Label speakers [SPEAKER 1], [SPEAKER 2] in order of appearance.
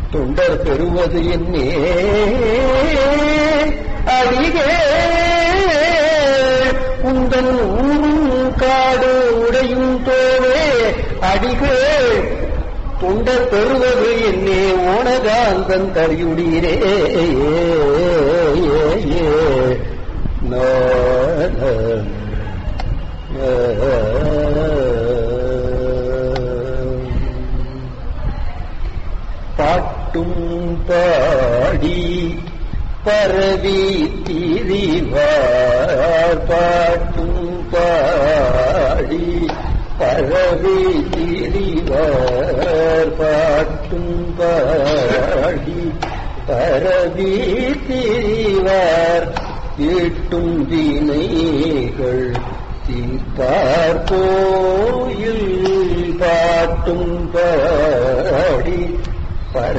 [SPEAKER 1] தொண்டர் பெறுவது என்னே அடிகே உந்தன் ஊரும் காடு உடையும் தோவே அடிகள் தொண்டர் பெறுவது என்னே ஓனகாந்தன் தறியுடீரே பாட்டும் பாடி பரவி திரிவார் பாட்டும் பாடி பரவி திரிவார் பாட்டும் பாடி பரவி திரிவார் ஈட்டும் வினைகள் தீர்த்தார் கோயில் பாட்டும் பாடி பர